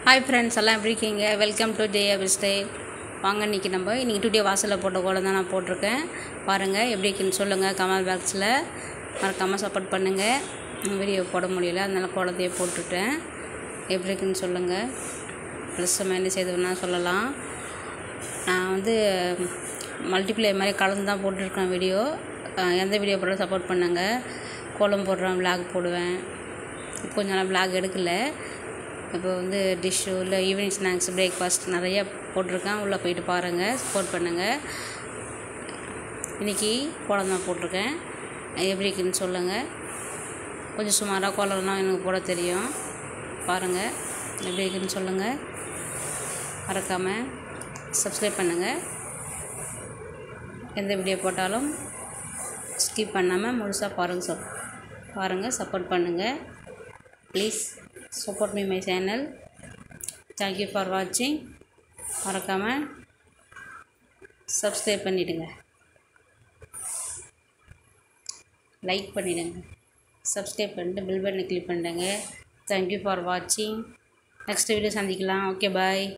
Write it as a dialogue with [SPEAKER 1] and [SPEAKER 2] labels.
[SPEAKER 1] hi friends எல்லாம் எப்படி இருக்கீங்க வெல்கம் டு ஜே ஸ்டைல் வாங்க இன்றைக்கி நம்ம இன்றைக்கி டுடே வாசலில் போட்ட கோலம் தான் நான் போட்டிருக்கேன் பாருங்கள் எப்படி இருக்குன்னு சொல்லுங்கள் கமெண்ட் பாக்ஸில் மறக்காமல் சப்போர்ட் பண்ணுங்கள் வீடியோ போட முடியல அதனால் கோலத்தையே போட்டுட்டேன் எப்படி இருக்குன்னு சொல்லுங்கள் ப்ளஸ் என்ன செய்தோன்னா சொல்லலாம் நான் வந்து மல்டிப்ளே மாதிரி கலந்து தான் போட்டிருக்கேன் வீடியோ எந்த வீடியோ போட்டாலும் சப்போர்ட் பண்ணுங்கள் கோலம் போடுறேன் விளாக் போடுவேன் இப்போ கொஞ்ச நாள் விளாக் எடுக்கல இப்போ வந்து டிஷ்ஷு இல்லை ஈவினிங் ஸ்நாக்ஸ் பிரேக்ஃபாஸ்ட் நிறைய போட்டிருக்கேன் உள்ளே போயிட்டு பாருங்கள் சப்போர்ட் பண்ணுங்கள் இன்றைக்கி கோலம் தான் போட்டிருக்கேன் எப்படி இருக்குன்னு சொல்லுங்கள் கொஞ்சம் சுமாராக கோலம்லாம் எனக்கு போட தெரியும் பாருங்கள் எப்படி இருக்குன்னு சொல்லுங்கள் மறக்காமல் சப்ஸ்கிரைப் பண்ணுங்கள் எந்த வீடியோ போட்டாலும் ஸ்கிப் பண்ணாமல் முழுசாக பாருங்கள் சொல் பாருங்கள் சப்போர்ட் பண்ணுங்கள் please support me my channel thank you for வாட்சிங் மறக்காமல் சப்ஸ்கிரைப் பண்ணிவிடுங்க லைக் பண்ணிவிடுங்க சப்ஸ்கிரைப் பண்ணிட்டு பில் பட்டனை கிளிக் பண்ணிடுங்க தேங்க்யூ ஃபார் வாட்சிங் நெக்ஸ்ட் வீடியோ சந்திக்கலாம் ஓகே பாய்